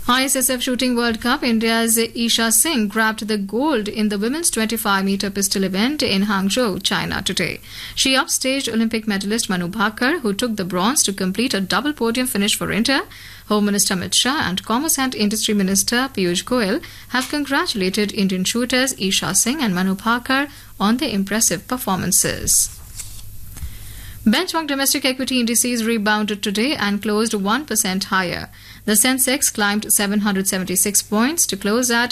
ISSF Shooting World Cup, India's Isha Singh grabbed the gold in the women's 25 meter pistol event in Hangzhou, China today. She upstaged Olympic medalist Manu Bhakkar, who took the bronze to complete a double podium finish for India. Home Minister Amit Shah and Commerce and Industry Minister Piyush Goyal have congratulated Indian shooters Isha Singh and Manu Bhakkar on their impressive performances. Benchmark domestic equity indices rebounded today and closed 1% higher. The Sensex climbed 776 points to close at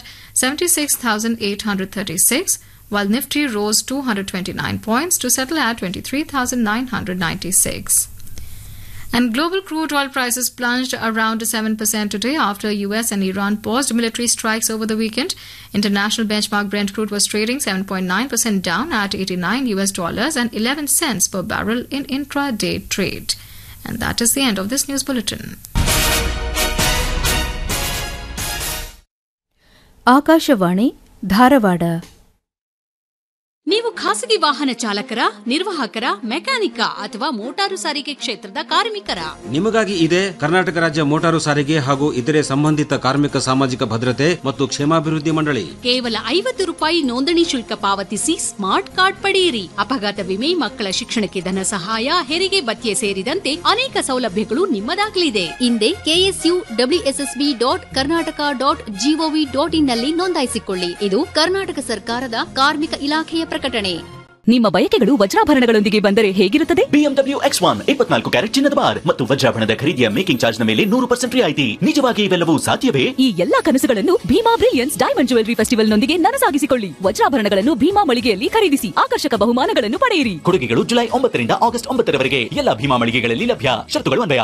76,836, while Nifty rose 229 points to settle at 23,996. And global crude oil prices plunged around 7% today after US and Iran paused military strikes over the weekend. International benchmark Brent crude was trading 7.9% down at 89 US dollars and 11 cents per barrel in intraday trade. And that is the end of this news bulletin. Akashvani Dharwad ನೀವು ಖಾಸಗಿ ವಾಹನ ಚಾಲಕರ ನಿರ್ವಾಹಕರ ಮೆಕ್ಯಾನಿಕ ಅಥವಾ motor ಸಾರಿಗೆ ಕ್ಷೇತ್ರದ ಕಾರ್ಮಿಕರ ನಿಮಗಾಗಿ ಇದೆ ಕರ್ನಾಟಕ ರಾಜ್ಯ ಮೋಟಾರು ಸಾರಿಗೆ ಹಾಗೂ ಇತರೆ ಸಂಬಂಧಿತ ಕಾರ್ಮಿಕ ಸಾಮಾಜಿಕ ಭದ್ರತೆ ಮತ್ತು ಕ್ಷೇಮಾಭಿವೃದ್ಧಿ ಮಂಡಳಿ ಕೇವಲ ಐವತ್ತು ರೂಪಾಯಿ ನೋಂದಣಿ ಶುಲ್ಕ ಪಾವತಿಸಿ ಸ್ಮಾರ್ಟ್ ಕಾರ್ಡ್ ಪಡೆಯಿರಿ ಅಪಘಾತ ವಿಮೆ ಮಕ್ಕಳ ಶಿಕ್ಷಣಕ್ಕೆ ಧನ ಸಹಾಯ ಹೆರಿಗೆ ಭತ್ಯೆ ಸೇರಿದಂತೆ ಅನೇಕ ಸೌಲಭ್ಯಗಳು ನಿಮ್ಮದಾಗಲಿದೆ ಹಿಂದೆ KSU WSSB dot Karnataka dot GOV dot in ನಲ್ಲಿ ನೋಂದಾಯಿಸಿಕೊಳ್ಳಿ ಇದು ಕರ್ನಾಟಕ ಸರ್ಕಾರದ ಕಾರ್ಮಿಕ ಇಲಾಖೆಯ ಪ್ರಕಟಣೆ ನಿಮ್ಮ ಬಯಕೆಗಳು ವಜ್ರಾಭರಣಗಳೊಂದಿಗೆ ಬಂದರೆ ಹೇಗಿರುತ್ತದೆ ಬಿಎಂಡಬ್ಲ್ಯೂ ಎಕ್ಸ್ ಒನ್ ಇಪ್ಪತ್ನಾಲ್ಕು ಕ್ಯಾರೆಟ್ ಚಿನ್ನದ ಬಾರ್ ಮತ್ತು ವಜ್ರಾಭರಣದ ಖರೀದಿಯ ಮೇಕಿಂಗ್ ಚಾರ್ಜ್ ನ ಮೇಲೆ ನೂರು ಪರ್ಸೆಂಟ್ ರಿಯಾಯಿತಿ ನಿಜವಾಗಿ ಇವೆಲ್ಲವೂ ಸಾಧ್ಯವೇ ಈ ಎಲ್ಲಾ ಕನಸುಗಳನ್ನು ಭೀಮಾ ಬ್ರಿಲಿಯನ್ಸ್ ಡೈಮಂಡ್ ಜ್ಯುವೆಲರಿ ಫೆಸ್ಟಿವಲ್ನೊಂದಿಗೆ ನನಸಾಗಿಸಿಕೊಳ್ಳಿ ವಜ್ರಾಭರಣಗಳನ್ನು ಭೀಮಾ ಮಳಿಗೆಯಲ್ಲಿ ಖರೀದಿಸಿ ಆಕರ್ಷಕ ಬಹುಮಾನಗಳನ್ನು ಪಡೆಯಿರಿ ಕೊಡುಗೆಗಳು ಜುಲೈ ಒಂಬತ್ತರಿಂದ ಆಗಸ್ಟ್ ಒಂಬತ್ತರವರೆಗೆ ಎಲ್ಲ ಭೀಮಾ ಮಳಿಗೆಗಳಲ್ಲಿ ಲಭ್ಯ ಶರತ್ತುಗಳು ಅನ್ವಯ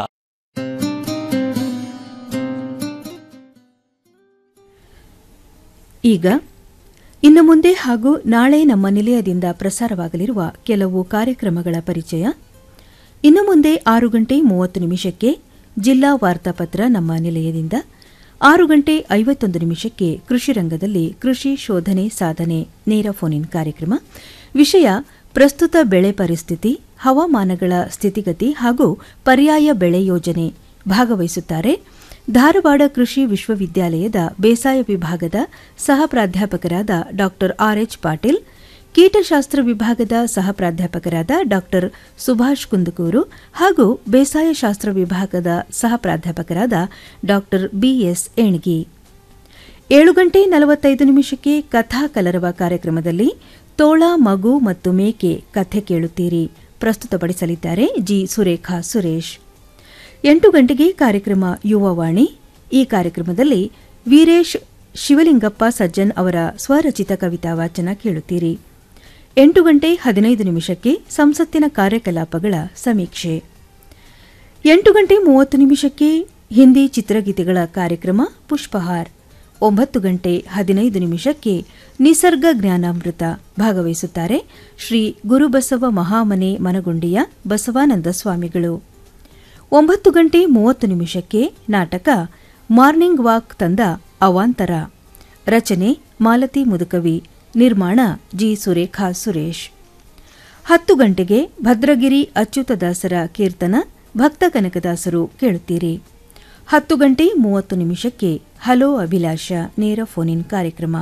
ಈಗ ಇನ್ನು ಮುಂದೆ ಹಾಗೂ ನಾಳೆ ನಮ್ಮ ನಿಲಯದಿಂದ ಪ್ರಸಾರವಾಗಲಿರುವ ಕೆಲವು ಕಾರ್ಯಕ್ರಮಗಳ ಪರಿಚಯ ಇನ್ನು ಮುಂದೆ ಆರು ಗಂಟೆ ಮೂವತ್ತು ನಿಮಿಷಕ್ಕೆ ಜಿಲ್ಲಾ ವಾರ್ತಾಪತ್ರ ನಮ್ಮ ನಿಲಯದಿಂದ ಆರು ಗಂಟೆ ಐವತ್ತೊಂದು ನಿಮಿಷಕ್ಕೆ ಕೃಷಿ ರಂಗದಲ್ಲಿ ಕೃಷಿ ಶೋಧನೆ ಸಾಧನೆ ನೇರ ಫೋನ್ ಇನ್ ಕಾರ್ಯಕ್ರಮ ವಿಷಯ ಪ್ರಸ್ತುತ ಬೆಳೆ ಪರಿಸ್ಥಿತಿ ಹವಾಮಾನಗಳ ಸ್ಥಿತಿಗತಿ ಹಾಗೂ ಪರ್ಯಾಯ ಬೆಳೆ ಯೋಜನೆ ಭಾಗವಹಿಸುತ್ತಾರೆ ಧಾರವಾಡ ಕೃಷಿ ವಿಶ್ವವಿದ್ಯಾಲಯದ ಬೇಸಾಯ ವಿಭಾಗದ ಸಹ ಪ್ರಾಧ್ಯಾಪಕರಾದ ಡಾ ಆರ್ಎಚ್ ಪಾಟೀಲ್ ಕೀಟಶಾಸ್ತ್ರ ವಿಭಾಗದ ಸಹ ಪ್ರಾಧ್ಯಾಪಕರಾದ ಡಾ ಸುಭಾಷ್ ಕುಂದಕೂರು ಹಾಗೂ ಬೇಸಾಯ ಶಾಸ್ತ್ರ ವಿಭಾಗದ ಸಹ ಪ್ರಾಧ್ಯಾಪಕರಾದ ಡಾ ಬಿಎಸ್ ಏಣ್ಗಿ ಏಳು ಗಂಟೆ ನಲವತ್ತೈದು ನಿಮಿಷಕ್ಕೆ ಕಥಾ ಕಲರವ ಕಾರ್ಯಕ್ರಮದಲ್ಲಿ ತೋಳ ಮಗು ಮತ್ತು ಮೇಕೆ ಕಥೆ ಕೇಳುತ್ತೀರಿ ಪ್ರಸ್ತುತಪಡಿಸಲಿದ್ದಾರೆ ಜಿ ಸುರೇಖಾ ಸುರೇಶ್ ಎಂಟು ಗಂಟೆಗೆ ಕಾರ್ಯಕ್ರಮ ಯುವವಾಣಿ ಈ ಕಾರ್ಯಕ್ರಮದಲ್ಲಿ ವೀರೇಶ್ ಶಿವಲಿಂಗಪ್ಪ ಸಜ್ಜನ್ ಅವರ ಸ್ವರಚಿತ ಕವಿತಾ ವಾಚನ ಕೇಳುತ್ತೀರಿ ಎಂಟು ಗಂಟೆ ಹದಿನೈದು ನಿಮಿಷಕ್ಕೆ ಸಂಸತ್ತಿನ ಕಾರ್ಯಕಲಾಪಗಳ ಸಮೀಕ್ಷೆ ಎಂಟು ಗಂಟೆ ಮೂವತ್ತು ನಿಮಿಷಕ್ಕೆ ಹಿಂದಿ ಚಿತ್ರಗೀತೆಗಳ ಕಾರ್ಯಕ್ರಮ ಪುಷ್ಪಹಾರ್ ಒಂಬತ್ತು ಗಂಟೆ ಹದಿನೈದು ನಿಮಿಷಕ್ಕೆ ನಿಸರ್ಗ ಜ್ಞಾನಾಮೃತ ಭಾಗವಹಿಸುತ್ತಾರೆ ಶ್ರೀ ಗುರುಬಸವ ಮಹಾಮನೆ ಮನಗುಂಡಿಯ ಬಸವಾನಂದ ಸ್ವಾಮಿಗಳು ಒಂಬತ್ತು ಗಂಟೆ ಮೂವತ್ತು ನಿಮಿಷಕ್ಕೆ ನಾಟಕ ಮಾರ್ನಿಂಗ್ ವಾಕ್ ತಂದ ಅವಾಂತರ ರಚನೆ ಮಾಲತಿ ಮುದುಕವಿ ನಿರ್ಮಾಣ ಜಿ ಸುರೇಖಾ ಸುರೇಶ್ ಹತ್ತು ಗಂಟೆಗೆ ಭದ್ರಗಿರಿ ಅಚ್ಯುತದಾಸರ ಕೀರ್ತನ ಭಕ್ತ ಕನಕದಾಸರು ಕೇಳುತ್ತೀರಿ ಹತ್ತು ಗಂಟೆ ಮೂವತ್ತು ನಿಮಿಷಕ್ಕೆ ಹಲೋ ಅಭಿಲಾಷ ನೇರ ಫೋನ್ ಇನ್ ಕಾರ್ಯಕ್ರಮ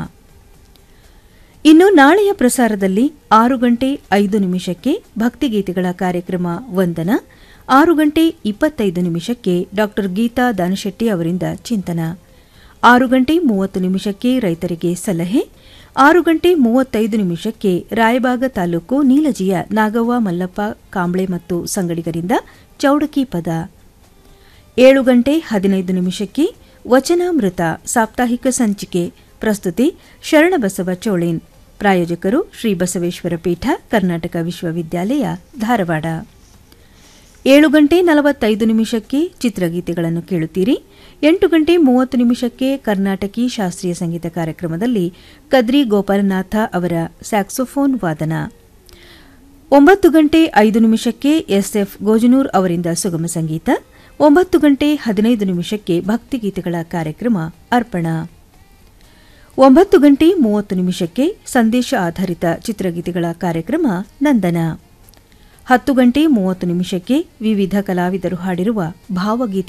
ಇನ್ನು ನಾಳೆಯ ಪ್ರಸಾರದಲ್ಲಿ ಆರು ಗಂಟೆ ಐದು ನಿಮಿಷಕ್ಕೆ ಭಕ್ತಿಗೀತೆಗಳ ಕಾರ್ಯಕ್ರಮ ವಂದನ ಆರು ಗಂಟೆ ಇಪ್ಪತ್ತೈದು ನಿಮಿಷಕ್ಕೆ ಡಾ ಗೀತಾ ದಾನಶೆಟ್ಟಿ ಅವರಿಂದ ಚಿಂತನ ಆರು ಗಂಟೆ ಮೂವತ್ತು ನಿಮಿಷಕ್ಕೆ ರೈತರಿಗೆ ಸಲಹೆ ಆರು ಗಂಟೆ ಮೂವತ್ತೈದು ನಿಮಿಷಕ್ಕೆ ರಾಯಬಾಗ ತಾಲೂಕು ನೀಲಜಿಯ ನಾಗವ್ವ ಮಲ್ಲಪ್ಪ ಕಾಂಬ್ಳೆ ಮತ್ತು ಸಂಗಡಿಗರಿಂದ ಚೌಡಕಿ ಪದ ಏಳು ಗಂಟೆ ಹದಿನೈದು ನಿಮಿಷಕ್ಕೆ ವಚನಾಮೃತ ಸಾಪ್ತಾಹಿಕ ಸಂಚಿಕೆ ಪ್ರಸ್ತುತಿ ಶರಣಬಸವ ಚೋಳೇನ್ ಪ್ರಾಯೋಜಕರು ಶ್ರೀ ಬಸವೇಶ್ವರ ಪೀಠ ಕರ್ನಾಟಕ ವಿಶ್ವವಿದ್ಯಾಲಯ ಧಾರವಾಡ ಏಳು ಗಂಟೆ ನಲವತ್ತೈದು ನಿಮಿಷಕ್ಕೆ ಚಿತ್ರಗೀತೆಗಳನ್ನು ಕೇಳುತ್ತೀರಿ ಎಂಟು ಗಂಟೆ ಮೂವತ್ತು ನಿಮಿಷಕ್ಕೆ ಕರ್ನಾಟಕಿ ಶಾಸ್ತ್ರೀಯ ಸಂಗೀತ ಕಾರ್ಯಕ್ರಮದಲ್ಲಿ ಕದ್ರಿ ಗೋಪಾಲನಾಥ ಅವರ ಸ್ಯಾಕ್ಸೋಫೋನ್ ವಾದನ ಒಂಬತ್ತು ಗಂಟೆ ಐದು ನಿಮಿಷಕ್ಕೆ ಎಸ್ಎಫ್ ಗೋಜನೂರ್ ಅವರಿಂದ ಸುಗಮ ಸಂಗೀತ ಒಂಬತ್ತು ಗಂಟೆ ಹದಿನೈದು ನಿಮಿಷಕ್ಕೆ ಭಕ್ತಿಗೀತೆಗಳ ಕಾರ್ಯಕ್ರಮ ಅರ್ಪಣ ಒಂಬತ್ತು ಗಂಟೆ ಮೂವತ್ತು ನಿಮಿಷಕ್ಕೆ ಸಂದೇಶ ಆಧಾರಿತ ಚಿತ್ರಗೀತೆಗಳ ಕಾರ್ಯಕ್ರಮ ನಂದನ ಹತ್ತು ಗಂಟೆ ಮೂವತ್ತು ನಿಮಿಷಕ್ಕೆ ವಿವಿಧ ಕಲಾವಿದರು ಹಾಡಿರುವ ಭಾವಗೀತೆ